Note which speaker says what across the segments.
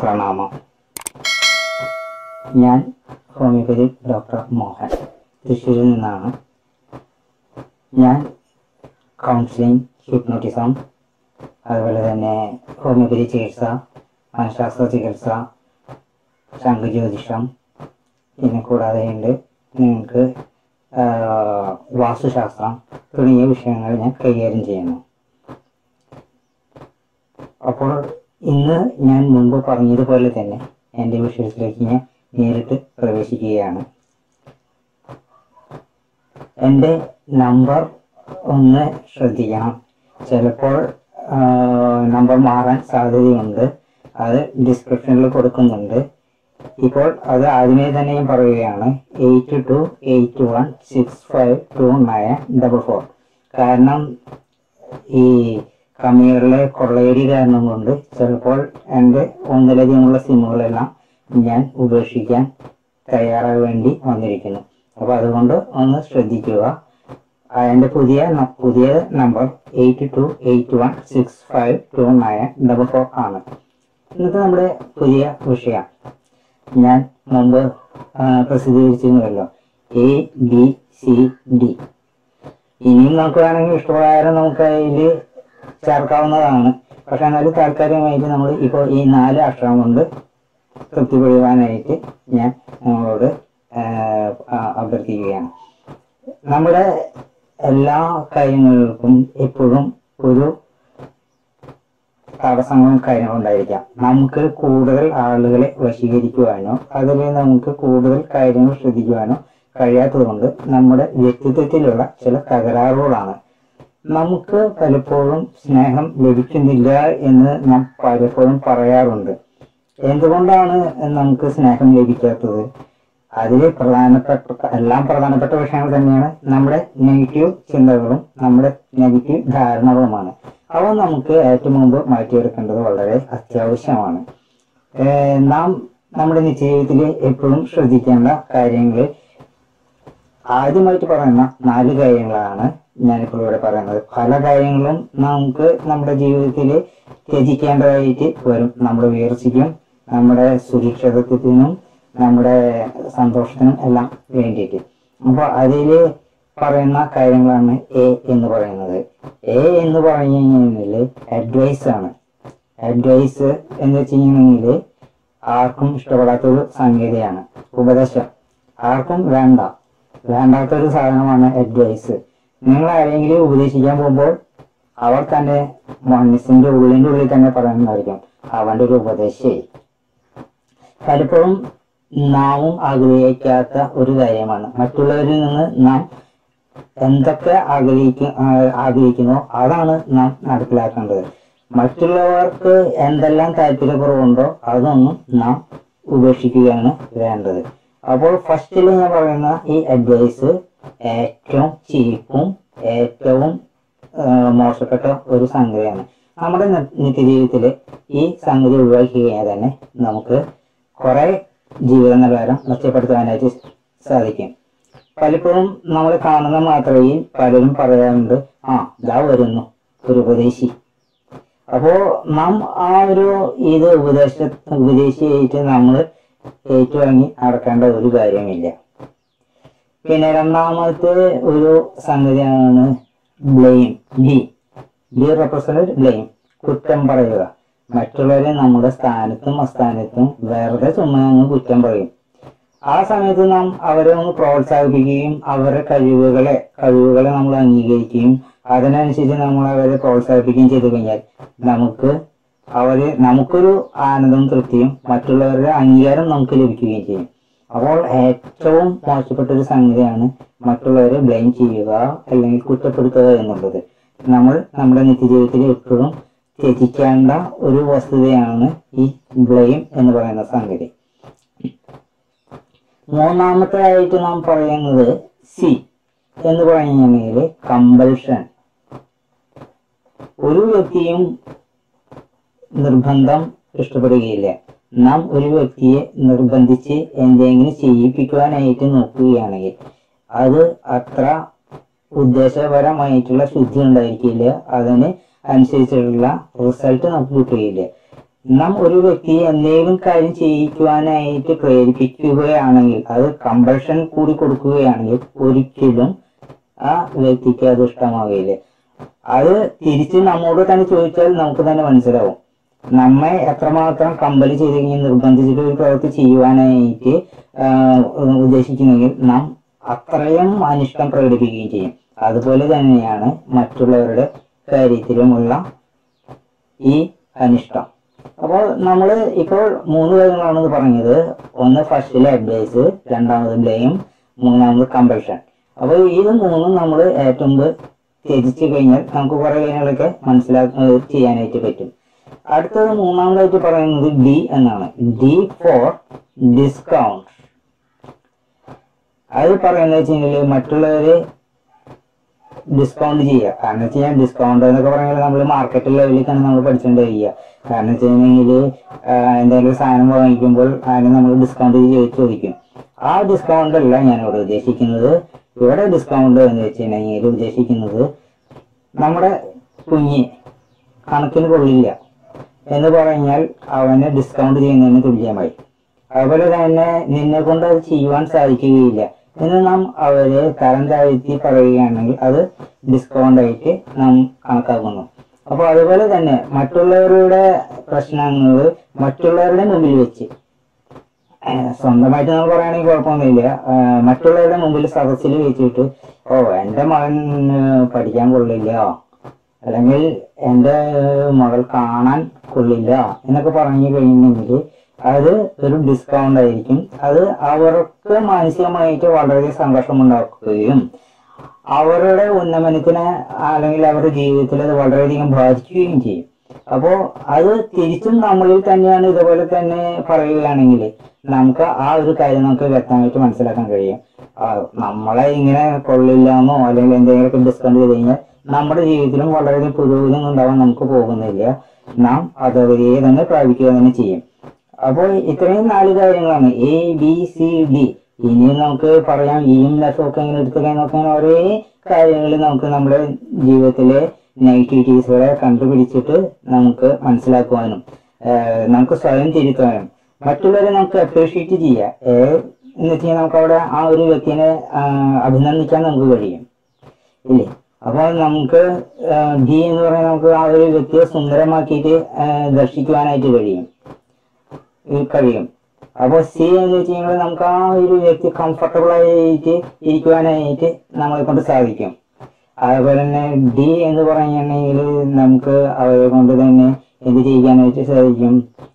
Speaker 1: പ്രണാമം ഞാൻ homeopathy doctor Mohan തൃശ്ശൂരിൽ നിന്നാണ് ഞാൻ കൗൺസിലിംഗ് ഹിപ്നോട്ടിസം അതുപോലെ തന്നെ ഹോമിയോപ്പതി ചികിത്സ മനഃശാസ്ത്ര ചികിത്സ ശംഖുജ്യോതിഷം പിന്നെ കൂടാതെ ഉണ്ട് നിങ്ങൾക്ക് വാസ്തുശാസ്ത്രം തുടങ്ങിയ വിഷയങ്ങൾ ഞാൻ കൈകാര്യം ചെയ്യുന്നു അപ്പോൾ ഇന്ന് ഞാൻ മുമ്പ് പറഞ്ഞതുപോലെ തന്നെ എൻ്റെ വിഷയത്തിലേക്ക് ഞാൻ നേരിട്ട് പ്രവേശിക്കുകയാണ് എൻ്റെ നമ്പർ ഒന്ന് ശ്രദ്ധിക്കണം ചിലപ്പോൾ നമ്പർ മാറാൻ സാധ്യതയുണ്ട് അത് ഡിസ്ക്രിപ്ഷനിൽ കൊടുക്കുന്നുണ്ട് ഇപ്പോൾ അത് ആദ്യമേ തന്നെ ഞാൻ പറയുകയാണ് eight two eight one six five two nine double four കാരണം ഈ കമ്മികളിലെ കൊള്ളയടി കാരണം കൊണ്ട് ചിലപ്പോൾ എൻ്റെ ഒന്നിലധികമുള്ള സിമ്മുകളെല്ലാം ഞാൻ ഉപേക്ഷിക്കാൻ തയ്യാറായി വേണ്ടി വന്നിരിക്കുന്നു അപ്പോൾ അതുകൊണ്ട് ഒന്ന് ശ്രദ്ധിക്കുക ആ, എൻ്റെ പുതിയ ന- പുതിയ number eight two eight one six five two nine double four ആണ് ഇന്നത്തെ നമ്മുടെ പുതിയ വിഷയം ഞാൻ മുമ്പ് ആ, പ്രസിദ്ധീകരിച്ചിരുന്നല്ലോ എ ബി സി ഡി ഇനിയും നമുക്ക് വേണമെങ്കിൽ ഇഷ്ടപ്രകാരം നമുക്ക് അതിൽ ചേർക്കാവുന്നതാണ് പക്ഷെ എന്നാലും താൽക്കാലികമായിട്ട് നമ്മൾ ഇപ്പോൾ ഈ നാല് അക്ഷരം കൊണ്ട് തൃപ്തിപ്പെടുവാനായിട്ട് ഞാൻ നിങ്ങളോട് ആ, ആ, അഭ്യർത്ഥിക്കുകയാണ് നമ്മുടെ എല്ലാ കാര്യങ്ങൾക്കും എപ്പോഴും ഒരു തടസ്സങ്ങളും കാര്യങ്ങളും ഉണ്ടായിരിക്കാം നമുക്ക് കൂടുതൽ ആളുകളെ വശീകരിക്കുവാനോ അതിൽ നമുക്ക് കൂടുതൽ കാര്യങ്ങൾ ശ്രദ്ധിക്കുവാനോ കഴിയാത്തത് കൊണ്ട് നമ്മുടെ വ്യക്തിത്വത്തിലുള്ള ചില തകരാറുകളാണ് നമുക്ക് പലപ്പോഴും സ്നേഹം ലഭിക്കുന്നില്ല എന്ന് നാം പലപ്പോഴും പറയാറുണ്ട് എന്തുകൊണ്ടാണ് നമുക്ക് സ്നേഹം ലഭിക്കാത്തത് അതിൽ പ്രധാനപ്പെട്ട എല്ലാം പ്രധാനപ്പെട്ട വിഷയങ്ങൾ തന്നെയാണ് നമ്മുടെ നെഗറ്റീവ് ചിന്തകളും നമ്മുടെ നെഗറ്റീവ് ധാരണകളുമാണ് അവ നമുക്ക് ഏറ്റവും മുമ്പ് മാറ്റിയെടുക്കേണ്ടത് വളരെ അത്യാവശ്യമാണ് ഏർ നാം നമ്മുടെ നിത്യജീവിതത്തിൽ എപ്പോഴും ശ്രദ്ധിക്കേണ്ട കാര്യങ്ങൾ ആദ്യമായിട്ട് പറയുന്ന നാല് കാര്യങ്ങളാണ് ഞാനിപ്പോൾ ഇവിടെ പറയുന്നത് പല കാര്യങ്ങളും നമുക്ക് നമ്മുടെ ജീവിതത്തിൽ ത്യജിക്കേണ്ടതായിട്ട് വരും നമ്മുടെ ഉയർച്ചയ്ക്കും നമ്മുടെ സുരക്ഷിതത്വത്തിനും നമ്മുടെ സന്തോഷത്തിനും എല്ലാം വേണ്ടിയിട്ട് അപ്പൊ അതില് പറയുന്ന കാര്യങ്ങളാണ് എ എന്ന് പറയുന്നത് എ എന്ന് പറഞ്ഞു കഴിഞ്ഞാൽ അഡ്വൈസ് ആണ് അഡ്വൈസ് എന്ന് വെച്ച് കഴിഞ്ഞിട്ടുണ്ടെങ്കിൽ ആർക്കും ഇഷ്ടപ്പെടാത്ത ഒരു സംഗതിയാണ് ഉപദേശം ആർക്കും വേണ്ട വേണ്ടാത്ത ഒരു സാധനമാണ് അഡ്വൈസ് നിങ്ങൾ ആരെങ്കിലും ഉപദേശിക്കാൻ പോകുമ്പോൾ അവർ തന്നെ മനസ്സിന്റെ ഉള്ളിന്റെ ഉള്ളിൽ തന്നെ പറയുന്നതായിരിക്കും അവന്റെ ഒരു ഉപദേശേ പലപ്പോഴും നാമും ആഗ്രഹിക്കാത്ത ഒരു കാര്യമാണ് മറ്റുള്ളവരിൽ നിന്ന് നാം എന്തൊക്കെ ആഗ്രഹിക്കും ആഗ്രഹിക്കുന്നോ അതാണ് നാം നടപ്പിലാക്കേണ്ടത് മറ്റുള്ളവർക്ക് എന്തെല്ലാം താല്പര്യക്കുറവുണ്ടോ അതൊന്നും നാം ഉപേക്ഷിക്കുകയാണ് വേണ്ടത് അപ്പോൾ ഫസ്റ്റിൽ ഞാൻ പറയുന്ന ഈ അഡ്വൈസ് ഏറ്റവും ചീപ്പും ഏറ്റവും ആ, മോശപ്പെട്ട ഒരു സംഗതിയാണ് നമ്മുടെ നി- നിത്യജീവിതത്തിൽ ഈ സംഗതി ഒഴിവാക്കി കഴിഞ്ഞാൽ തന്നെ നമുക്ക് കുറെ ജീവിത നിലവാരം മെച്ചപ്പെടുത്താനായിട്ട് സാധിക്കും പലപ്പോഴും നമ്മൾ കാണുന്ന മാത്രമേ പലരും പറയാറുണ്ട് ആ ഇതാ വരുന്നു ഒരു ഉപദേശി അപ്പോ നാം ആ ഒരു ഇത് ഉപദേശ ഉപദേശിയായിട്ട് നമ്മൾ ഏറ്റുവാങ്ങി നടക്കേണ്ട ഒരു കാര്യമില്ല പിന്നെ രണ്ടാമത്തെ ഒരു സംഗതിയാണ് blame B B represent blame കുറ്റം പറയുക മറ്റുള്ളവരെ നമ്മുടെ സ്ഥാനത്തും അസ്ഥാനത്തും വെറുതെ ചുമ്മാ അങ്ങ് കുറ്റം പറയും ആ സമയത്ത് നാം അവരെ ഒന്ന് പ്രോത്സാഹിപ്പിക്കുകയും അവരുടെ കഴിവുകളെ കഴിവുകളെ നമ്മൾ അംഗീകരിക്കുകയും അതിനനുസരിച്ച് നമ്മൾ അവരെ പ്രോത്സാഹിപ്പിക്കുകയും ചെയ്തു കഴിഞ്ഞാൽ നമുക്ക് അവര് നമുക്കൊരു ആനന്ദവും തൃപ്തിയും മറ്റുള്ളവരുടെ അംഗീകാരം നമുക്ക് ലഭിക്കുകയും ചെയ്യും അപ്പോൾ ഏറ്റവും മോശപ്പെട്ട ഒരു സംഗതിയാണ് മറ്റുള്ളവരെ ബ്ലെയിം ചെയ്യുക അല്ലെങ്കിൽ കുറ്റപ്പെടുത്തുക എന്നുള്ളത് നമ്മൾ നമ്മുടെ നിത്യജീവിതത്തിൽ എപ്പോഴും ത്യജിക്കേണ്ട ഒരു വസ്തുതയാണ് ഈ ബ്ലെയിം എന്ന് പറയുന്ന സംഗതി മൂന്നാമത്തെ ആയിട്ട് നാം പറയുന്നത് സി എന്ന് പറയുകയാണെങ്കിൽ കമ്പൽഷൻ ഒരു വ്യക്തിയും നിർബന്ധം ഇഷ്ടപ്പെടുകയില്ല നാം ഒരു വ്യക്തിയെ നിർബന്ധിച്ച് എന്തെങ്കിലും ചെയ്യിപ്പിക്കുവാനായിട്ട് നോക്കുകയാണെങ്കിൽ അത് അത്ര ഉദ്ദേശപരമായിട്ടുള്ള ശുദ്ധി ഉണ്ടായിരിക്കില്ല അതിന് അനുസരിച്ചുള്ള റിസൾട്ട് നമുക്ക് കിട്ടുകയില്ല നാം ഒരു വ്യക്തിയെ എന്തെങ്കിലും കാര്യം ചെയ്യിക്കുവാനായിട്ട് പ്രേരിപ്പിക്കുകയാണെങ്കിൽ അത് കമ്പൾഷൻ കൂടി കൊടുക്കുകയാണെങ്കിൽ ഒരിക്കലും ആ വ്യക്തിക്ക് അത് ഇഷ്ടമാകില്ല അത് തിരിച്ച് നമ്മോട് തന്നെ ചോദിച്ചാൽ നമുക്ക് തന്നെ മനസ്സിലാവും നമ്മെ എത്രമാത്രം കമ്പൽ ചെയ്തെങ്കിൽ നിർബന്ധിച്ചിട്ട് ഒരു പ്രവൃത്തി ചെയ്യുവാനായിട്ട് ആ, ഉദ്ദേശിക്കുന്നെങ്കിൽ നാം അത്രയും അനിഷ്ടം പ്രകടിപ്പിക്കുകയും ചെയ്യും അതുപോലെ തന്നെയാണ് മറ്റുള്ളവരുടെ കാര്യത്തിലുമുള്ള ഈ അനിഷ്ടം അപ്പോൾ നമ്മൾ ഇപ്പോൾ മൂന്ന് കാര്യങ്ങളാണ് ഇത് പറഞ്ഞത് ഒന്ന് ഫസ്റ്റിലെ അഡ്വൈസ് രണ്ടാമത് ബ്ലെയിം മൂന്നാമത് കമ്പൽഷൻ അപ്പോൾ ഇത് മൂന്നും നമ്മൾ ഏറ്റവും മുമ്പ് ത്യജിച്ചു കഴിഞ്ഞാൽ നമുക്ക് കുറെ കാര്യങ്ങളൊക്കെ മനസ്സിലാക്ക ചെയ്യാനായിട്ട് പറ്റും അടുത്തത് മൂന്നാമതായിട്ട് പറയുന്നത് ഡി എന്നാണ് ഡി ഫോർ ഡിസ്കൗണ്ട് അത് പറയുന്നത് വെച്ചാൽ മറ്റുള്ളവര് ഡിസ്കൗണ്ട് ചെയ്യുക കാരണം വെച്ച് കഴിഞ്ഞാൽ ഡിസ്കൗണ്ട് എന്നൊക്കെ പറഞ്ഞാൽ നമ്മൾ മാർക്കറ്റ് ലെവലിലേക്കാണ് നമ്മൾ പഠിച്ചുകൊണ്ട് വരിക കാരണം വെച്ച് കഴിഞ്ഞാൽ എന്തെങ്കിലും ഒരു സാധനം വാങ്ങിക്കുമ്പോൾ അതിന് നമ്മൾ ഡിസ്കൗണ്ട് ചോദിക്കും ആ ഡിസ്കൗണ്ട് അല്ല ഞാൻ ഇവിടെ ഉദ്ദേശിക്കുന്നത് ഇവിടെ ഡിസ്കൗണ്ട് എന്ന് വെച്ച് കഴിഞ്ഞാൽ ഉദ്ദേശിക്കുന്നത് നമ്മുടെ കുഞ്ഞ് കണക്കിന് കൊള്ളില്ല എന്ന് പറഞ്ഞാൽ അവനെ ഡിസ്കൗണ്ട് ചെയ്യുന്നതിന് തുല്യമായി അതുപോലെ തന്നെ നിന്നെ കൊണ്ട് അത് ചെയ്യുവാൻ സാധിക്കുകയില്ല എന്ന് നാം അവരെ തരം താഴ്ത്തി പറയുകയാണെങ്കിൽ അത് ഡിസ്കൗണ്ട് ആയിട്ട് നാം കണക്കാക്കുന്നു അപ്പൊ അതുപോലെ തന്നെ മറ്റുള്ളവരുടെ പ്രശ്നങ്ങൾ മറ്റുള്ളവരുടെ മുമ്പിൽ വെച്ച് ഏഹ് സ്വന്തമായിട്ട് നമ്മൾ പറയുകയാണെങ്കിൽ കുഴപ്പമൊന്നുമില്ല ഏഹ് മറ്റുള്ളവരുടെ മുമ്പിൽ സദസ്സിൽ വെച്ചിട്ട് ഓ എന്റെ മകൻ ഏഹ് പഠിക്കാൻ കൊള്ളില്ല അല്ലെങ്കിൽ എന്റെ ഏഹ് മകൾ കാണാൻ കൊള്ളില്ല എന്നൊക്കെ പറഞ്ഞു കഴിഞ്ഞെങ്കിൽ അത് ഒരു ഡിസ്കൗണ്ട് ആയിരിക്കും അത് അവർക്ക് മാനസികമായിട്ട് വളരെ സന്തോഷം ഉണ്ടാക്കുകയും അവരുടെ ഉന്നമനത്തിന് അല്ലെങ്കിൽ അവരുടെ ജീവിതത്തിൽ അത് വളരെയധികം ബാധിക്കുകയും ചെയ്യും അപ്പോ അത് തിരിച്ചും നമ്മളിൽ തന്നെയാണ് ഇതുപോലെ തന്നെ പറയുകയാണെങ്കിൽ നമുക്ക് ആ ഒരു കാര്യം നമുക്ക് വ്യക്തമായിട്ട് മനസ്സിലാക്കാൻ കഴിയും ആ, നമ്മളെ ഇങ്ങനെ കൊള്ളില്ല എന്നോ അല്ലെങ്കിൽ എന്തെങ്കിലുമൊക്കെ ഡിസ്കൗണ്ട് ചെയ്ത് കഴിഞ്ഞാൽ നമ്മുടെ ജീവിതത്തിലും വളരെയധികം പുരോഗതി ഉണ്ടാവാൻ നമുക്ക് പോകുന്നില്ല നാം അതവരെ തന്നെ പ്രാപിക്കുക തന്നെ ചെയ്യും അപ്പോൾ ഇത്രയും നാല് കാര്യങ്ങളാണ് എ ബി സി ഡി ഇനിയും നമുക്ക് പറയാം ഇയും ലഫും ഒക്കെ ഇങ്ങനെ എടുത്തു കഴിഞ്ഞാൽ നോക്കാൻ ഒരേ കാര്യങ്ങൾ നമുക്ക് നമ്മുടെ ജീവിതത്തിലെ നെഗറ്റിവിറ്റീസുകളെ കണ്ടുപിടിച്ചിട്ട് നമുക്ക് മനസ്സിലാക്കുവാനും ആഹ് നമുക്ക് സ്വയം തിരുത്താനും മറ്റുള്ളവരെ നമുക്ക് അപ്രീഷിയേറ്റ് ചെയ്യാം ഏഹ് എന്ന് വെച്ച് കഴിഞ്ഞാൽ നമുക്ക് അവിടെ ആ ഒരു വ്യക്തിനെ ആഹ് അഭിനന്ദിക്കാൻ നമുക്ക് കഴിയും ഇല്ലേ അപ്പോൾ നമുക്ക് ഡി എന്ന് പറയുന്നത് നമുക്ക് ആ ഒരു വ്യക്തിയെ സുന്ദരമാക്കിയിട്ട് ആഹ് ദർശിക്കുവാനായിട്ട് കഴിയും ഈ കഴിയും അപ്പോൾ സി എന്ന് വെച്ച് കഴിഞ്ഞാൽ നമുക്ക് ആ ഒരു വ്യക്തി കംഫർട്ടബിൾ ആയിട്ട് ഇരിക്കുവാനായിട്ട് നമ്മളെ കൊണ്ട് സാധിക്കും അതുപോലെ തന്നെ ഡി എന്ന് പറഞ്ഞിട്ടുണ്ടെങ്കിൽ നമുക്ക് അവരെ കൊണ്ട് തന്നെ എന്ത് ചെയ്യാനായിട്ട് സാധിക്കും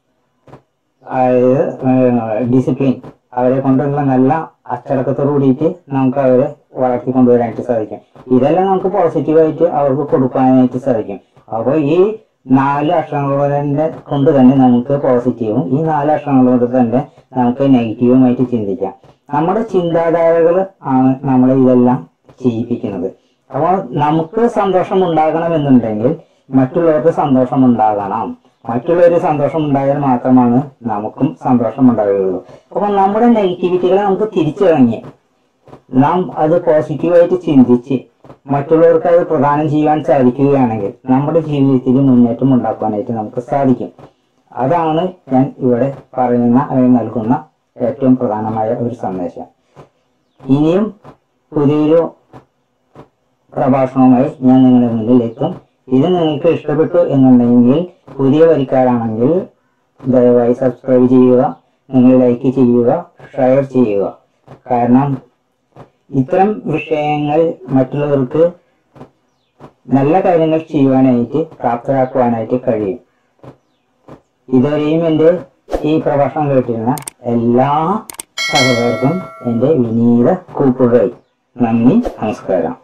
Speaker 1: അതായത് ഡിസിപ്ലിൻ അവരെ കൊണ്ടുള്ള നല്ല അച്ചടക്കത്തോട് കൂടിയിട്ട് നമുക്ക് അവരെ വളർത്തി കൊണ്ടുവരാനായിട്ട് സാധിക്കും ഇതെല്ലാം നമുക്ക് പോസിറ്റീവായിട്ട് അവർക്ക് കൊടുക്കാനായിട്ട് സാധിക്കും അപ്പോൾ ഈ നാല് അക്ഷരങ്ങളുടെ കൊണ്ട് തന്നെ നമുക്ക് പോസിറ്റീവും ഈ നാല് അക്ഷരങ്ങൾ കൊണ്ട് തന്നെ നമുക്ക് നെഗറ്റീവുമായിട്ട് ചിന്തിക്കാം നമ്മുടെ ചിന്താധാരകൾ ആണ് നമ്മളെ ഇതെല്ലാം ചെയ്യിപ്പിക്കുന്നത് അപ്പോൾ നമുക്ക് സന്തോഷം ഉണ്ടാകണമെന്നുണ്ടെങ്കിൽ മറ്റുള്ളവർക്ക് സന്തോഷം ഉണ്ടാകണം മറ്റുള്ളവര് സന്തോഷം ഉണ്ടായാൽ മാത്രമാണ് നമുക്കും സന്തോഷം ഉണ്ടാവുകയുള്ളൂ അപ്പൊ നമ്മുടെ നെഗറ്റിവിറ്റികളെ നമുക്ക് തിരിച്ചറിഞ്ഞ് നാം അത് പോസിറ്റീവായിട്ട് ചിന്തിച്ച് മറ്റുള്ളവർക്ക് അത് പ്രദാനം ചെയ്യാൻ സാധിക്കുകയാണെങ്കിൽ നമ്മുടെ ജീവിതത്തിൽ മുന്നേറ്റം ഉണ്ടാക്കാനായിട്ട് നമുക്ക് സാധിക്കും അതാണ് ഞാൻ ഇവിടെ പറയുന്ന അല്ലെങ്കിൽ നൽകുന്ന ഏറ്റവും പ്രധാനമായ ഒരു സന്ദേശം ഇനിയും പുതിയൊരു പ്രഭാഷണവുമായി ഞാൻ നിങ്ങളുടെ മുന്നിൽ എത്തും ഇത് നിങ്ങൾക്ക് ഇഷ്ടപ്പെട്ടു എന്നുണ്ടെങ്കിൽ പുതിയ വരിക്കാരാണെങ്കിൽ ദയവായി സബ്സ്ക്രൈബ് ചെയ്യുക നിങ്ങൾ ലൈക്ക് ചെയ്യുക ഷെയർ ചെയ്യുക കാരണം ഇത്തരം വിഷയങ്ങൾ മറ്റുള്ളവർക്ക് നല്ല കാര്യങ്ങൾ ചെയ്യുവാനായിട്ട് പ്രാപ്തരാക്കുവാനായിട്ട് കഴിയും ഇതുവരെയും എൻ്റെ ഈ പ്രഭാഷണം കേട്ടിരുന്ന എല്ലാ സഹോദരർക്കും എൻ്റെ വിനീത കൂപ്പുകൈ നന്ദി നമസ്കാരം